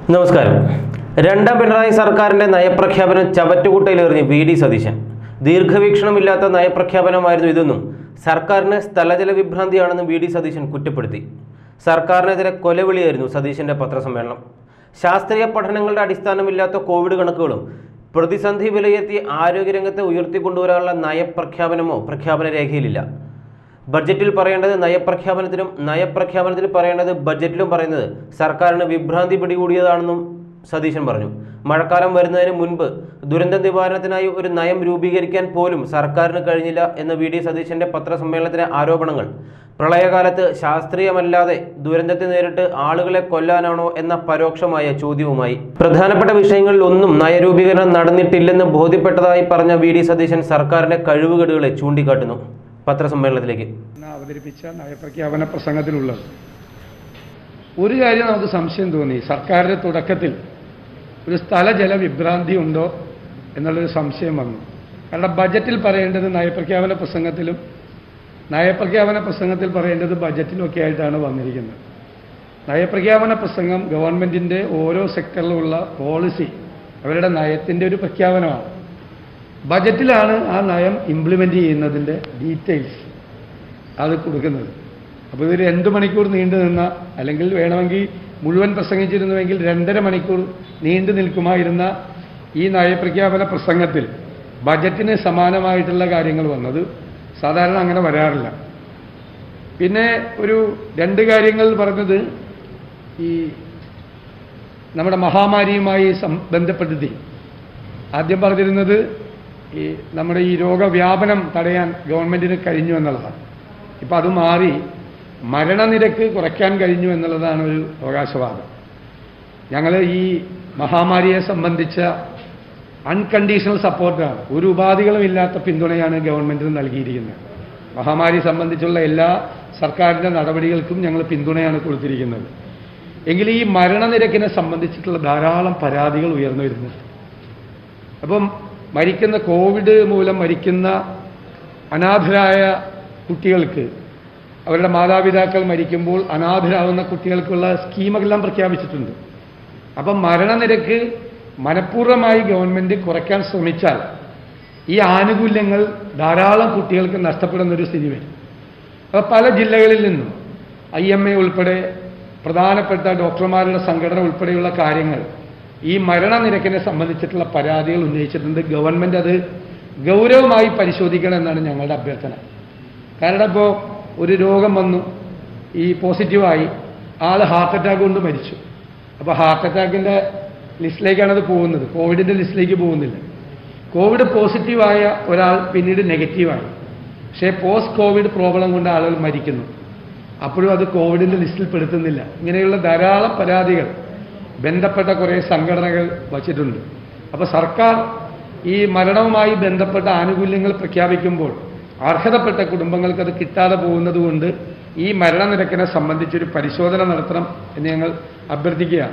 നമസ്കാരം രണ്ടാം പിണറായി സർക്കാരിന്റെ നയപ്രഖ്യാപനം ചവറ്റുകുട്ടയിലെറിഞ്ഞ് വി ഡി സതീശൻ ദീർഘവീക്ഷണമില്ലാത്ത നയപ്രഖ്യാപനമായിരുന്നു ഇതെന്നും സർക്കാരിന് സ്ഥലജല വിഭ്രാന്തിയാണെന്നും വി ഡി സതീശൻ കുറ്റപ്പെടുത്തി സർക്കാരിനെതിരെ കൊലവിളിയായിരുന്നു സതീശന്റെ പത്രസമ്മേളനം ശാസ്ത്രീയ പഠനങ്ങളുടെ അടിസ്ഥാനമില്ലാത്ത കോവിഡ് കണക്കുകളും പ്രതിസന്ധി വിലയിരുത്തി ആരോഗ്യരംഗത്തെ ഉയർത്തിക്കൊണ്ടുവരാനുള്ള നയപ്രഖ്യാപനമോ പ്രഖ്യാപന രേഖയിലില്ല ബഡ്ജറ്റിൽ പറയേണ്ടത് നയപ്രഖ്യാപനത്തിലും നയപ്രഖ്യാപനത്തിൽ പറയേണ്ടത് ബഡ്ജറ്റിലും പറയുന്നത് സർക്കാരിന് വിഭ്രാന്തി പിടികൂടിയതാണെന്നും സതീശൻ പറഞ്ഞു മഴക്കാലം വരുന്നതിന് മുൻപ് ദുരന്ത നിവാരണത്തിനായി ഒരു നയം രൂപീകരിക്കാൻ പോലും സർക്കാരിന് കഴിഞ്ഞില്ല എന്ന വി ഡി സതീശന്റെ പത്രസമ്മേളനത്തിലെ ആരോപണങ്ങൾ പ്രളയകാലത്ത് ശാസ്ത്രീയമല്ലാതെ ദുരന്തത്തെ നേരിട്ട് ആളുകളെ കൊല്ലാനാണോ എന്ന പരോക്ഷമായ ചോദ്യവുമായി പ്രധാനപ്പെട്ട വിഷയങ്ങളിൽ ഒന്നും നയരൂപീകരണം നടന്നിട്ടില്ലെന്ന് ബോധ്യപ്പെട്ടതായി പറഞ്ഞ വി ഡി സതീശൻ സർക്കാരിന്റെ കഴിവുകേടുകളെ ചൂണ്ടിക്കാട്ടുന്നു പത്രസമ്മേളനത്തിലേക്ക് ഇന്ന് അവതരിപ്പിച്ച നയപ്രഖ്യാപന പ്രസംഗത്തിലുള്ളത് ഒരു കാര്യം നമുക്ക് സംശയം തോന്നി സർക്കാരിന്റെ തുടക്കത്തിൽ ഒരു സ്ഥലജല വിഭ്രാന്തി ഉണ്ടോ എന്നുള്ളൊരു സംശയം വന്നു കാരണം ബജറ്റിൽ പറയേണ്ടത് നയപ്രഖ്യാപന പ്രസംഗത്തിലും നയപ്രഖ്യാപന പ്രസംഗത്തിൽ പറയേണ്ടത് ബജറ്റിലും ഒക്കെ ആയിട്ടാണ് വന്നിരിക്കുന്നത് നയപ്രഖ്യാപന പ്രസംഗം ഗവൺമെന്റിന്റെ ഓരോ സെക്ടറിലുമുള്ള പോളിസി അവരുടെ നയത്തിന്റെ ഒരു പ്രഖ്യാപനമാണ് ബജറ്റിലാണ് ആ നയം ഇംപ്ലിമെന്റ് ചെയ്യുന്നതിന്റെ ഡീറ്റെയിൽസ് അത് കൊടുക്കുന്നത് അപ്പോൾ ഇത് രണ്ട് മണിക്കൂർ നീണ്ടു നിന്ന അല്ലെങ്കിൽ വേണമെങ്കിൽ മുഴുവൻ പ്രസംഗിച്ചിരുന്നുവെങ്കിൽ രണ്ടര മണിക്കൂർ നീണ്ടു നിൽക്കുമായിരുന്ന ഈ നയപ്രഖ്യാപന പ്രസംഗത്തിൽ ബജറ്റിന് സമാനമായിട്ടുള്ള കാര്യങ്ങൾ വന്നത് സാധാരണ അങ്ങനെ വരാറില്ല പിന്നെ ഒരു രണ്ട് കാര്യങ്ങൾ പറഞ്ഞത് ഈ നമ്മുടെ മഹാമാരിയുമായി സം- ബന്ധപ്പെടുത്തി ആദ്യം പറഞ്ഞിരുന്നത് ഈ നമ്മുടെ ഈ രോഗവ്യാപനം തടയാൻ ഗവൺമെന്റിന് കഴിഞ്ഞു എന്നുള്ളതാണ് ഇപ്പം അത് മാറി മരണനിരക്ക് കുറയ്ക്കാൻ കഴിഞ്ഞു എന്നുള്ളതാണ് ഒരു അവകാശവാദം ഞങ്ങൾ ഈ മഹാമാരിയെ സംബന്ധിച്ച അൺകണ്ടീഷണൽ സപ്പോർട്ടാണ് ഒരു ഉപാധികളും ഇല്ലാത്ത പിന്തുണയാണ് ഗവൺമെന്റിന് നൽകിയിരിക്കുന്നത് മഹാമാരി സംബന്ധിച്ചുള്ള എല്ലാ സർക്കാരിൻ്റെ നടപടികൾക്കും ഞങ്ങൾ പിന്തുണയാണ് കൊടുത്തിരിക്കുന്നത് എങ്കിൽ ഈ മരണനിരക്കിനെ സംബന്ധിച്ചിട്ടുള്ള ധാരാളം പരാതികൾ ഉയർന്നു വരുന്നുണ്ട് അപ്പം മരിക്കുന്ന കോവിഡ് മൂലം മരിക്കുന്ന അനാഥരായ കുട്ടികൾക്ക് അവരുടെ മാതാപിതാക്കൾ മരിക്കുമ്പോൾ അനാഥരാകുന്ന കുട്ടികൾക്കുള്ള സ്കീമുകളെല്ലാം പ്രഖ്യാപിച്ചിട്ടുണ്ട് അപ്പം മരണനിരക്ക് മനഃപൂർവ്വമായി ഗവൺമെന്റ് കുറയ്ക്കാൻ ശ്രമിച്ചാൽ ഈ ആനുകൂല്യങ്ങൾ ധാരാളം കുട്ടികൾക്ക് നഷ്ടപ്പെടുന്ന ഒരു സ്ഥിതി വരും അപ്പോൾ പല ജില്ലകളിൽ നിന്നും ഐ എം എ ഉൾപ്പെടെ പ്രധാനപ്പെട്ട ഡോക്ടർമാരുടെ സംഘടന ഉൾപ്പെടെയുള്ള കാര്യങ്ങൾ ഈ മരണനിരക്കിനെ സംബന്ധിച്ചിട്ടുള്ള പരാതികൾ ഉന്നയിച്ചിട്ടുണ്ട് ഗവൺമെന്റ് അത് ഗൗരവമായി പരിശോധിക്കണം എന്നാണ് ഞങ്ങളുടെ അഭ്യർത്ഥന കാരണം ഇപ്പോൾ ഒരു രോഗം വന്നു ഈ പോസിറ്റീവായി ആൾ ഹാർട്ട് അറ്റാക്ക് കൊണ്ട് മരിച്ചു അപ്പോൾ ഹാർട്ട് അറ്റാക്കിൻ്റെ ലിസ്റ്റിലേക്കാണ് അത് പോകുന്നത് കോവിഡിൻ്റെ ലിസ്റ്റിലേക്ക് പോകുന്നില്ല കോവിഡ് പോസിറ്റീവായ ഒരാൾ പിന്നീട് നെഗറ്റീവായി പക്ഷേ പോസ്റ്റ് കോവിഡ് പ്രോബ്ലം കൊണ്ട് ആളുകൾ മരിക്കുന്നു അപ്പോഴും അത് കോവിഡിൻ്റെ ലിസ്റ്റിൽ പെടുത്തുന്നില്ല ഇങ്ങനെയുള്ള ധാരാളം പരാതികൾ ബന്ധപ്പെട്ട കുറേ സംഘടനകൾ വച്ചിട്ടുണ്ട് അപ്പോൾ സർക്കാർ ഈ മരണവുമായി ബന്ധപ്പെട്ട ആനുകൂല്യങ്ങൾ പ്രഖ്യാപിക്കുമ്പോൾ അർഹതപ്പെട്ട കുടുംബങ്ങൾക്ക് അത് കിട്ടാതെ പോകുന്നത് കൊണ്ട് ഈ മരണനിരക്കിനെ സംബന്ധിച്ചൊരു പരിശോധന നടത്തണം എന്ന് ഞങ്ങൾ അഭ്യർത്ഥിക്കുകയാണ്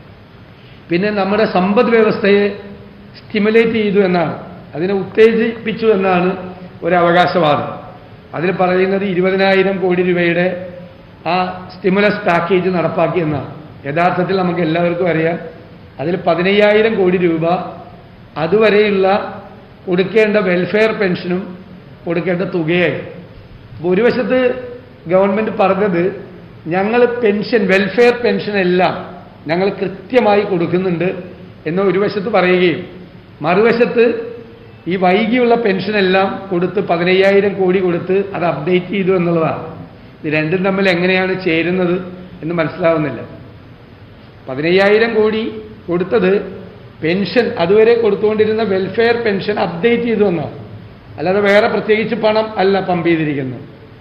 പിന്നെ നമ്മുടെ സമ്പദ് വ്യവസ്ഥയെ സ്റ്റിമുലേറ്റ് ചെയ്തു എന്നാണ് അതിനെ ഉത്തേജിപ്പിച്ചു എന്നാണ് ഒരു അവകാശവാദം അതിൽ പറയുന്നത് ഇരുപതിനായിരം കോടി രൂപയുടെ ആ സ്റ്റിമുലസ് പാക്കേജ് നടപ്പാക്കി എന്നാണ് യഥാർത്ഥത്തിൽ നമുക്ക് എല്ലാവർക്കും അറിയാം അതിൽ പതിനയ്യായിരം കോടി രൂപ അതുവരെയുള്ള കൊടുക്കേണ്ട വെൽഫെയർ പെൻഷനും കൊടുക്കേണ്ട തുകയായി അപ്പോൾ ഒരു വശത്ത് ഗവൺമെന്റ് പറഞ്ഞത് ഞങ്ങൾ പെൻഷൻ വെൽഫെയർ പെൻഷൻ എല്ലാം ഞങ്ങൾ കൃത്യമായി കൊടുക്കുന്നുണ്ട് എന്ന് ഒരു വശത്ത് പറയുകയും മറുവശത്ത് ഈ വൈകിയുള്ള പെൻഷനെല്ലാം കൊടുത്ത് പതിനയ്യായിരം കോടി കൊടുത്ത് അത് അപ്ഡേറ്റ് ചെയ്തു എന്നുള്ളതാണ് ഇത് രണ്ടും തമ്മിൽ എങ്ങനെയാണ് ചേരുന്നത് എന്ന് മനസ്സിലാവുന്നില്ല പതിനയ്യായിരം കോടി കൊടുത്തത് പെൻഷൻ അതുവരെ കൊടുത്തുകൊണ്ടിരുന്ന വെൽഫെയർ പെൻഷൻ അപ്ഡേറ്റ് ചെയ്തു എന്നാണ് അല്ലാതെ വേറെ പ്രത്യേകിച്ച് പണം അല്ല പമ്പ് ചെയ്തിരിക്കുന്നത്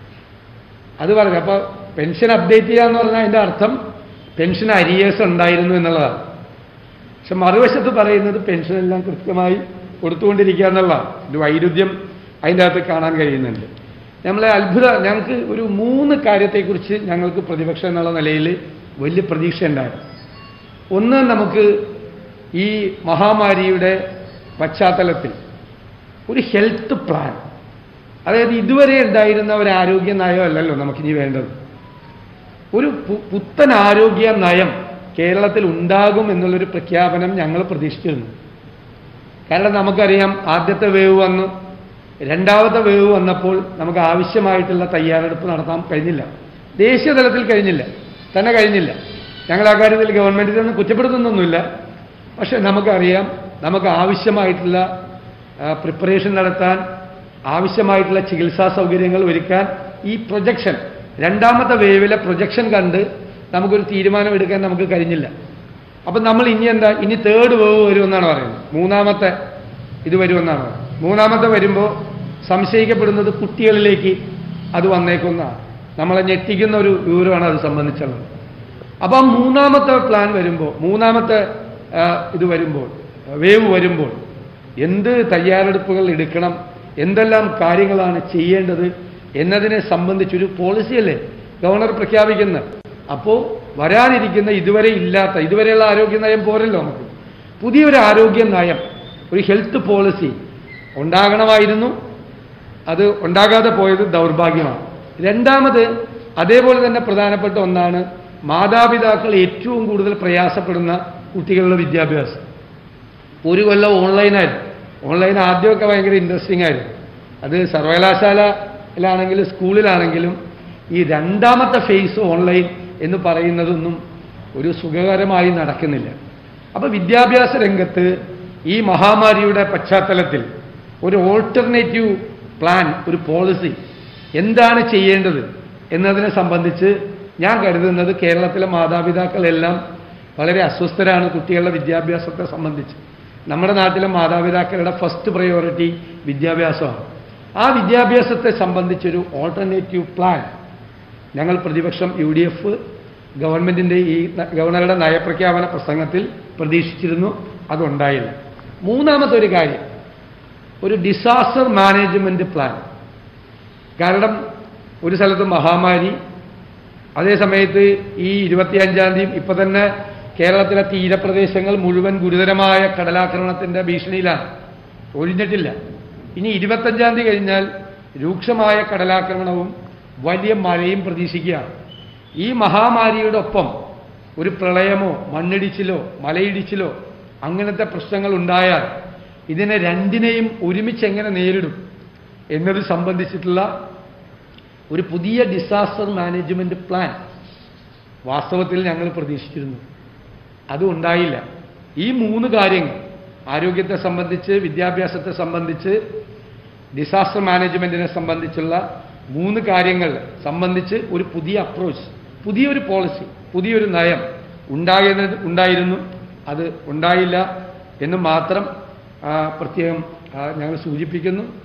അത് പറഞ്ഞു അപ്പോൾ പെൻഷൻ അപ്ഡേറ്റ് ചെയ്യുക എന്ന് പറഞ്ഞാൽ അതിൻ്റെ അർത്ഥം പെൻഷൻ അരിയേഴ്സ് ഉണ്ടായിരുന്നു എന്നുള്ളതാണ് പക്ഷെ മറുവശത്ത് പറയുന്നത് പെൻഷനെല്ലാം കൃത്യമായി കൊടുത്തുകൊണ്ടിരിക്കുക എന്നുള്ളതാണ് ഒരു വൈരുദ്ധ്യം അതിൻ്റെ അകത്ത് കാണാൻ കഴിയുന്നുണ്ട് നമ്മളെ അത്ഭുത ഞങ്ങൾക്ക് ഒരു മൂന്ന് കാര്യത്തെക്കുറിച്ച് ഞങ്ങൾക്ക് പ്രതിപക്ഷം എന്നുള്ള നിലയിൽ വലിയ പ്രതീക്ഷ ഉണ്ടായിരുന്നു ഒന്ന് നമുക്ക് ഈ മഹാമാരിയുടെ പശ്ചാത്തലത്തിൽ ഒരു ഹെൽത്ത് പ്ലാൻ അതായത് ഇതുവരെ ഉണ്ടായിരുന്ന ഒരു ആരോഗ്യ നയമല്ലല്ലോ നമുക്കിനി വേണ്ടത് ഒരു പു- പുത്തൻ ആരോഗ്യ നയം കേരളത്തിൽ ഉണ്ടാകും എന്നുള്ളൊരു പ്രഖ്യാപനം ഞങ്ങൾ പ്രതീക്ഷിച്ചിരുന്നു കാരണം നമുക്കറിയാം ആദ്യത്തെ വേവ് വന്നു രണ്ടാമത്തെ വേവ് വന്നപ്പോൾ നമുക്ക് ആവശ്യമായിട്ടുള്ള തയ്യാറെടുപ്പ് നടത്താൻ കഴിഞ്ഞില്ല ദേശീയ തലത്തിൽ കഴിഞ്ഞില്ല തന്നെ കഴിഞ്ഞില്ല ഞങ്ങൾ ആ കാര്യത്തിൽ ഗവൺമെന്റിൽ നിന്ന് കുറ്റപ്പെടുത്തുന്നൊന്നുമില്ല പക്ഷെ നമുക്കറിയാം നമുക്ക് ആവശ്യമായിട്ടുള്ള പ്രിപ്പറേഷൻ നടത്താൻ ആവശ്യമായിട്ടുള്ള ചികിത്സാ സൗകര്യങ്ങൾ ഒരുക്കാൻ ഈ പ്രൊജക്ഷൻ രണ്ടാമത്തെ വേവിലെ പ്രൊജക്ഷൻ കണ്ട് നമുക്കൊരു തീരുമാനമെടുക്കാൻ നമുക്ക് കഴിഞ്ഞില്ല അപ്പം നമ്മൾ ഇനി എന്താ ഇനി തേർഡ് വേവ് വരുമെന്നാണ് പറയുന്നത് മൂന്നാമത്തെ ഇത് വരുമെന്നാണ് പറയുന്നത് മൂന്നാമത്തെ വരുമ്പോൾ സംശയിക്കപ്പെടുന്നത് കുട്ടികളിലേക്ക് അത് വന്നേക്കുന്നതാണ് നമ്മളെ ഞെട്ടിക്കുന്ന ഒരു വിവരമാണ് അത് സംബന്ധിച്ചുള്ളത് അപ്പം ആ മൂന്നാമത്തെ പ്ലാൻ വരുമ്പോൾ മൂന്നാമത്തെ ആ, ഇത് വരുമ്പോൾ വേവ് വരുമ്പോൾ എന്ത് തയ്യാറെടുപ്പുകൾ എടുക്കണം എന്തെല്ലാം കാര്യങ്ങളാണ് ചെയ്യേണ്ടത് എന്നതിനെ സംബന്ധിച്ചൊരു പോളിസിയല്ലേ ഗവർണർ പ്രഖ്യാപിക്കുന്നത് അപ്പോൾ വരാനിരിക്കുന്ന ഇതുവരെ ഇല്ലാത്ത ഇതുവരെയുള്ള ആരോഗ്യ നയം പോരല്ലോ നമുക്ക് പുതിയൊരു ആരോഗ്യ നയം ഒരു ഹെൽത്ത് പോളിസി ഉണ്ടാകണമായിരുന്നു അത് ഉണ്ടാകാതെ പോയത് ദൗർഭാഗ്യമാണ് രണ്ടാമത് അതേപോലെ തന്നെ പ്രധാനപ്പെട്ട ഒന്നാണ് മാതാപിതാക്കൾ ഏറ്റവും കൂടുതൽ പ്രയാസപ്പെടുന്ന കുട്ടികളുടെ വിദ്യാഭ്യാസം ഒരു കൊല്ലം ഓൺലൈനായിരുന്നു ഓൺലൈൻ ആദ്യമൊക്കെ ഭയങ്കര ഇൻട്രസ്റ്റിംഗ് ആയിരുന്നു അത് സർവകലാശാലയിലാണെങ്കിലും സ്കൂളിലാണെങ്കിലും ഈ രണ്ടാമത്തെ ഫേസ് ഓൺലൈൻ എന്ന് പറയുന്നതൊന്നും ഒരു സുഖകരമായി നടക്കുന്നില്ല അപ്പോൾ വിദ്യാഭ്യാസ രംഗത്ത് ഈ മഹാമാരിയുടെ പശ്ചാത്തലത്തിൽ ഒരു ഓൾട്ടർനേറ്റീവ് പ്ലാൻ ഒരു പോളിസി എന്താണ് ചെയ്യേണ്ടത് എന്നതിനെ സംബന്ധിച്ച് ഞാൻ കരുതുന്നത് കേരളത്തിലെ മാതാപിതാക്കളെല്ലാം വളരെ അസ്വസ്ഥരാണ് കുട്ടികളുടെ വിദ്യാഭ്യാസത്തെ സംബന്ധിച്ച് നമ്മുടെ നാട്ടിലെ മാതാപിതാക്കളുടെ ഫസ്റ്റ് പ്രയോറിറ്റി വിദ്യാഭ്യാസമാണ് ആ വിദ്യാഭ്യാസത്തെ സംബന്ധിച്ചൊരു ഓൾട്ടർനേറ്റീവ് പ്ലാൻ ഞങ്ങൾ പ്രതിപക്ഷം യു ഡി എഫ് ഗവൺമെൻറ്റിൻ്റെ ഈ ന- ഗവർണറുടെ നയപ്രഖ്യാപന പ്രസംഗത്തിൽ പ്രതീക്ഷിച്ചിരുന്നു അതുണ്ടായില്ല മൂന്നാമത്തെ ഒരു കാര്യം ഒരു ഡിസാസ്റ്റർ മാനേജ്മെൻറ്റ് പ്ലാൻ കാരണം ഒരു സ്ഥലത്ത് മഹാമാരി അതേ സമയത്ത് ഈ ഇരുപത്തിയഞ്ചാം തീയതി ഇപ്പൊ തന്നെ കേരളത്തിലെ തീരപ്രദേശങ്ങൾ മുഴുവൻ ഗുരുതരമായ കടലാക്രമണത്തിന്റെ ഭീഷണിയിലാണ് ഒഴിഞ്ഞിട്ടില്ല ഇനി ഇരുപത്തഞ്ചാം തീയതി കഴിഞ്ഞാൽ രൂക്ഷമായ കടലാക്രമണവും വലിയ മഴയും പ്രതീക്ഷിക്കുകയാണ് ഈ മഹാമാരിയുടെ ഒപ്പം ഒരു പ്രളയമോ മണ്ണിടിച്ചിലോ മലയിടിച്ചിലോ അങ്ങനത്തെ പ്രശ്നങ്ങൾ ഉണ്ടായാൽ ഇതിനെ രണ്ടിനെയും ഒരുമിച്ച് എങ്ങനെ നേരിടും എന്നത് സംബന്ധിച്ചിട്ടുള്ള ഒരു പുതിയ ഡിസാസ്റ്റർ മാനേജ്മെന്റ് പ്ലാൻ വാസ്തവത്തിൽ ഞങ്ങൾ പ്രതീക്ഷിച്ചിരുന്നു അത് ഉണ്ടായില്ല ഈ മൂന്ന് കാര്യങ്ങൾ ആരോഗ്യത്തെ സംബന്ധിച്ച് വിദ്യാഭ്യാസത്തെ സംബന്ധിച്ച് ഡിസാസ്റ്റർ മാനേജ്മെന്റിനെ സംബന്ധിച്ചുള്ള മൂന്ന് കാര്യങ്ങൾ സംബന്ധിച്ച് ഒരു പുതിയ അപ്രോച്ച് പുതിയൊരു പോളിസി പുതിയൊരു നയം ഉണ്ടാകുന്നത് ഉണ്ടായിരുന്നു അത് ഉണ്ടായില്ല എന്ന് മാത്രം ആ, പ്രത്യേകം ആ, ഞങ്ങൾ സൂചിപ്പിക്കുന്നു